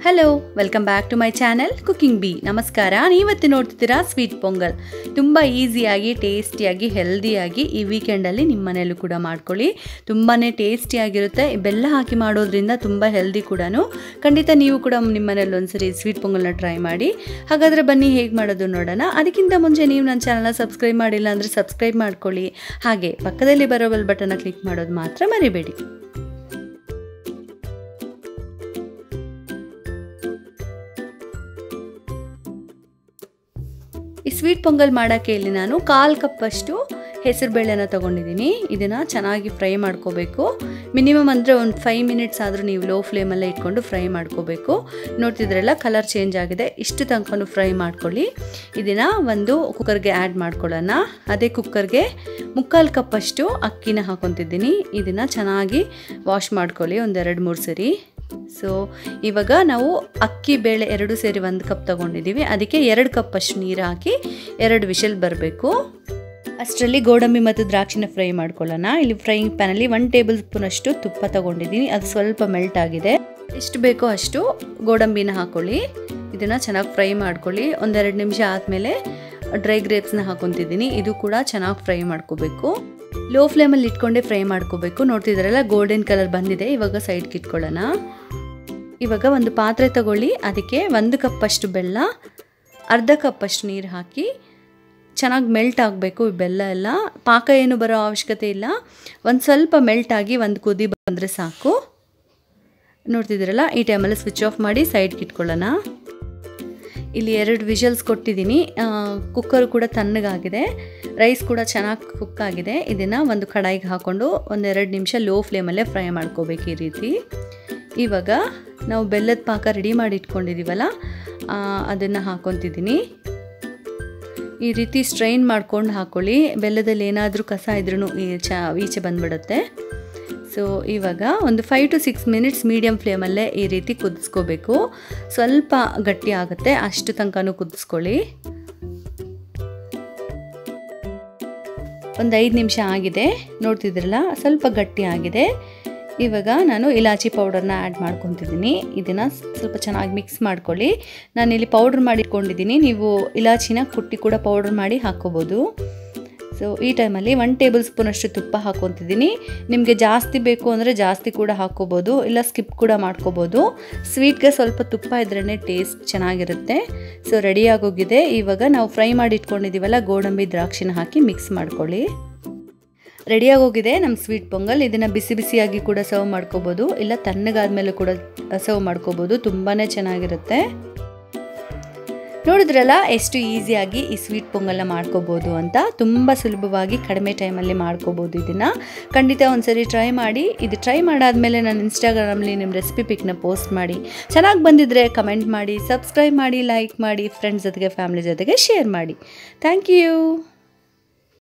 hello welcome back to my channel cooking B ನಮಸ್ಕಾರ ನೀವತ್ತು ನೋಡ್ತಿದ್ದೀರಾ ಸ್ವೀಟ್ ಪೊಂಗಲ್ ತುಂಬ ಈಸಿಯಾಗಿ ಟೇಸ್ಟಿಯಾಗಿ ಹೆಲ್ದಿಯಾಗಿ ಈ ವೀಕೆಂಡಲ್ಲಿ ನಿಮ್ಮ ಮನೆಯಲ್ಲೂ ಕೂಡ ಮಾಡ್ಕೊಳ್ಳಿ ತುಂಬಾ ಟೇಸ್ಟಿಯಾಗಿರುತ್ತೆ ಬೆಲ್ಲ ಹಾಕಿ ಮಾಡೋದ್ರಿಂದ ತುಂಬ ಹೆಲ್ದಿ ಕೂಡ ಖಂಡಿತ ನೀವು ಕೂಡ ನಿಮ್ಮ ಮನೇಲಿ ಒಂದ್ಸರಿ ಸ್ವೀಟ್ ಪೊಂಗಲ್ನ ಟ್ರೈ ಮಾಡಿ ಹಾಗಾದರೆ ಬನ್ನಿ ಹೇಗೆ ಮಾಡೋದು ನೋಡೋಣ ಅದಕ್ಕಿಂತ ಮುಂಚೆ ನೀವು ನನ್ನ ಚಾನಲ್ನ ಸಬ್ಸ್ಕ್ರೈಬ್ ಮಾಡಿಲ್ಲ ಅಂದರೆ ಸಬ್ಸ್ಕ್ರೈಬ್ ಮಾಡ್ಕೊಳ್ಳಿ ಹಾಗೆ ಪಕ್ಕದಲ್ಲಿ ಬರೋ ಬೆಲ್ ಬಟನ್ನ ಕ್ಲಿಕ್ ಮಾಡೋದು ಮಾತ್ರ ಮರಿಬೇಡಿ ಈ ಸ್ವೀಟ್ ಪೊಂಗಲ್ ಮಾಡೋಕ್ಕೆ ಇಲ್ಲಿ ನಾನು ಕಾಲು ಕಪ್ಪಷ್ಟು ಹೆಸರುಬೇಳೆನ ತೊಗೊಂಡಿದ್ದೀನಿ ಇದನ್ನು ಚೆನ್ನಾಗಿ ಫ್ರೈ ಮಾಡ್ಕೋಬೇಕು ಮಿನಿಮಮ್ ಅಂದರೆ ಒಂದು ಫೈವ್ ಮಿನಿಟ್ಸ್ ಆದರೂ ನೀವು ಲೋ ಫ್ಲೇಮಲ್ಲೇ ಇಟ್ಕೊಂಡು ಫ್ರೈ ಮಾಡ್ಕೋಬೇಕು ನೋಡ್ತಿದ್ರಲ್ಲ ಕಲರ್ ಚೇಂಜ್ ಆಗಿದೆ ಇಷ್ಟು ತನಕ ಫ್ರೈ ಮಾಡ್ಕೊಳ್ಳಿ ಇದನ್ನು ಒಂದು ಕುಕ್ಕರ್ಗೆ ಆ್ಯಡ್ ಮಾಡ್ಕೊಳ್ಳೋಣ ಅದೇ ಕುಕ್ಕರ್ಗೆ ಮುಕ್ಕಾಲು ಕಪ್ಪಷ್ಟು ಅಕ್ಕಿನ ಹಾಕೊತಿದ್ದೀನಿ ಇದನ್ನು ಚೆನ್ನಾಗಿ ವಾಶ್ ಮಾಡ್ಕೊಳ್ಳಿ ಒಂದೆರಡು ಮೂರು ಸರಿ ಸೊ ಇವಾಗ ನಾವು ಅಕ್ಕಿ ಬೇಳೆ ಎರಡು ಸೇರಿ ಒಂದು ಕಪ್ ತೊಗೊಂಡಿದ್ದೀವಿ ಅದಕ್ಕೆ ಎರಡು ಕಪ್ಪಷ್ಟು ನೀರು ಹಾಕಿ ಎರಡು ವಿಷಲ್ ಬರಬೇಕು ಅಷ್ಟರಲ್ಲಿ ಗೋಡಂಬಿ ಮತ್ತು ದ್ರಾಕ್ಷಿನ ಫ್ರೈ ಮಾಡ್ಕೊಳ್ಳೋಣ ಇಲ್ಲಿ ಫ್ರೈಯಿಂಗ್ ಪ್ಯಾನಲ್ಲಿ ಒನ್ ಟೇಬಲ್ ಸ್ಪೂನಷ್ಟು ತುಪ್ಪ ತೊಗೊಂಡಿದ್ದೀನಿ ಅದು ಸ್ವಲ್ಪ ಮೆಲ್ಟ್ ಆಗಿದೆ ಎಷ್ಟು ಬೇಕೋ ಅಷ್ಟು ಗೋಡಂಬಿನ ಹಾಕ್ಕೊಳ್ಳಿ ಇದನ್ನು ಚೆನ್ನಾಗಿ ಫ್ರೈ ಮಾಡ್ಕೊಳ್ಳಿ ಒಂದೆರಡು ನಿಮಿಷ ಆದಮೇಲೆ ಡ್ರೈ ಗ್ರೇಪ್ಸ್ನ ಹಾಕೊತಿದ್ದೀನಿ ಇದು ಕೂಡ ಚೆನ್ನಾಗಿ ಫ್ರೈ ಮಾಡ್ಕೋಬೇಕು ಲೋ ಫ್ಲೇಮಲ್ಲಿ ಇಟ್ಕೊಂಡೇ ಫ್ರೈ ಮಾಡ್ಕೋಬೇಕು ನೋಡ್ತಿದ್ದಾರಲ್ಲ ಗೋಲ್ಡನ್ ಕಲರ್ ಬಂದಿದೆ ಇವಾಗ ಸೈಡ್ಗೆ ಇಟ್ಕೊಳ್ಳೋಣ ಇವಾಗ ಒಂದು ಪಾತ್ರೆ ತಗೊಳ್ಳಿ ಅದಕ್ಕೆ ಒಂದು ಕಪ್ಪಷ್ಟು ಬೆಲ್ಲ ಅರ್ಧ ಕಪ್ಪಷ್ಟು ನೀರು ಹಾಕಿ ಚೆನ್ನಾಗಿ ಮೆಲ್ಟ್ ಆಗಬೇಕು ಈ ಬೆಲ್ಲ ಎಲ್ಲ ಪಾಕ ಏನು ಬರೋ ಅವಶ್ಯಕತೆ ಇಲ್ಲ ಒಂದು ಸ್ವಲ್ಪ ಮೆಲ್ಟ್ ಆಗಿ ಒಂದು ಕುದಿ ಬಂದರೆ ಸಾಕು ನೋಡ್ತಿದ್ದೀರಲ್ಲ ಈ ಟೈಮಲ್ಲಿ ಸ್ವಿಚ್ ಆಫ್ ಮಾಡಿ ಸೈಡ್ಗೆ ಇಟ್ಕೊಳ್ಳೋಣ ಇಲ್ಲಿ ಎರಡು ವಿಷಲ್ಸ್ ಕೊಟ್ಟಿದ್ದೀನಿ ಕುಕ್ಕರ್ ಕೂಡ ತಣ್ಣಗಾಗಿದೆ ರೈಸ್ ಕೂಡ ಚೆನ್ನಾಗಿ ಕುಕ್ ಆಗಿದೆ ಇದನ್ನು ಒಂದು ಕಡಾಯಿಗೆ ಹಾಕ್ಕೊಂಡು ಒಂದೆರಡು ನಿಮಿಷ ಲೋ ಫ್ಲೇಮಲ್ಲೇ ಫ್ರೈ ಮಾಡ್ಕೋಬೇಕು ಈ ರೀತಿ ಇವಾಗ ನಾವು ಬೆಲ್ಲದ ಪಾಕ ರೆಡಿ ಮಾಡಿ ಇಟ್ಕೊಂಡಿದ್ದೀವಲ್ಲ ಅದನ್ನು ಹಾಕ್ಕೊತಿದ್ದೀನಿ ಈ ರೀತಿ ಸ್ಟ್ರೈನ್ ಮಾಡ್ಕೊಂಡು ಹಾಕ್ಕೊಳ್ಳಿ ಬೆಲ್ಲದಲ್ಲಿ ಏನಾದರೂ ಕಸ ಇದ್ರೂ ಈ ಚ ಈಚೆ ಬಂದ್ಬಿಡುತ್ತೆ ಸೊ ಇವಾಗ ಒಂದು five to six minutes medium ಫ್ಲೇಮಲ್ಲೇ ಈ ರೀತಿ ಕುದಿಸ್ಕೋಬೇಕು ಸ್ವಲ್ಪ ಗಟ್ಟಿ ಆಗುತ್ತೆ ಅಷ್ಟು ತನಕನೂ ಕುದಿಸ್ಕೊಳ್ಳಿ ಒಂದು ಐದು ನಿಮಿಷ ಆಗಿದೆ ನೋಡ್ತಿದ್ರಲ್ಲ ಸ್ವಲ್ಪ ಗಟ್ಟಿ ಆಗಿದೆ ಇವಾಗ ನಾನು ಇಲಾಚಿ ಪೌಡರ್ನ ಆ್ಯಡ್ ಮಾಡ್ಕೊತಿದ್ದೀನಿ ಇದನ್ನು ಸ್ವಲ್ಪ ಚೆನ್ನಾಗಿ ಮಿಕ್ಸ್ ಮಾಡ್ಕೊಳ್ಳಿ ನಾನಿಲ್ಲಿ ಪೌಡ್ರ್ ಮಾಡಿಟ್ಕೊಂಡಿದ್ದೀನಿ ನೀವು ಇಲಾಚಿನ ಕುಟ್ಟಿ ಕೂಡ ಪೌಡ್ರ್ ಮಾಡಿ ಹಾಕ್ಕೋಬೋದು ಸೊ ಈ ಟೈಮಲ್ಲಿ ಒನ್ ಟೇಬಲ್ ಸ್ಪೂನಷ್ಟು ತುಪ್ಪ ಹಾಕ್ಕೊತಿದ್ದೀನಿ ನಿಮಗೆ ಜಾಸ್ತಿ ಬೇಕು ಅಂದರೆ ಜಾಸ್ತಿ ಕೂಡ ಹಾಕ್ಕೋಬೋದು ಇಲ್ಲ ಸ್ಕಿಪ್ ಕೂಡ ಮಾಡ್ಕೋಬೋದು ಸ್ವೀಟ್ಗೆ ಸ್ವಲ್ಪ ತುಪ್ಪ ಇದ್ರೇ ಟೇಸ್ಟ್ ಚೆನ್ನಾಗಿರುತ್ತೆ ಸೊ ರೆಡಿ ಆಗೋಗಿದೆ ಇವಾಗ ನಾವು ಫ್ರೈ ಮಾಡಿ ಇಟ್ಕೊಂಡಿದ್ದೀವಲ್ಲ ಗೋಡಂಬಿ ದ್ರಾಕ್ಷಿನ ಹಾಕಿ ಮಿಕ್ಸ್ ಮಾಡ್ಕೊಳ್ಳಿ ರೆಡಿಯಾಗೋಗಿದೆ ನಮ್ಮ ಸ್ವೀಟ್ ಪೊಂಗಲ್ ಇದನ್ನು ಬಿಸಿ ಬಿಸಿಯಾಗಿ ಕೂಡ ಸರ್ವ್ ಮಾಡ್ಕೋಬೋದು ಇಲ್ಲ ತಣ್ಣಗಾದ್ಮೇಲೆ ಕೂಡ ಸರ್ವ್ ಮಾಡ್ಕೋಬೋದು ತುಂಬಾ ಚೆನ್ನಾಗಿರುತ್ತೆ ನೋಡಿದ್ರಲ್ಲ ಎಷ್ಟು ಈಸಿಯಾಗಿ ಈ ಸ್ವೀಟ್ ಪೊಂಗಲ್ನ ಮಾಡ್ಕೋಬೋದು ಅಂತ ತುಂಬ ಸುಲಭವಾಗಿ ಕಡಿಮೆ ಟೈಮಲ್ಲಿ ಮಾಡ್ಕೋಬೋದು ಇದನ್ನು ಖಂಡಿತ ಒಂದ್ಸರಿ ಟ್ರೈ ಮಾಡಿ ಇದು ಟ್ರೈ ಮಾಡಾದಮೇಲೆ ನಾನು ಇನ್ಸ್ಟಾಗ್ರಾಮಲ್ಲಿ ನಿಮ್ಮ ರೆಸಿಪಿ ಪಿಕ್ನ ಪೋಸ್ಟ್ ಮಾಡಿ ಚೆನ್ನಾಗಿ ಬಂದಿದ್ದರೆ ಕಮೆಂಟ್ ಮಾಡಿ ಸಬ್ಸ್ಕ್ರೈಬ್ ಮಾಡಿ ಲೈಕ್ ಮಾಡಿ ಫ್ರೆಂಡ್ಸ್ ಜೊತೆಗೆ ಫ್ಯಾಮಿಲಿ ಜೊತೆಗೆ ಶೇರ್ ಮಾಡಿ ಥ್ಯಾಂಕ್ ಯು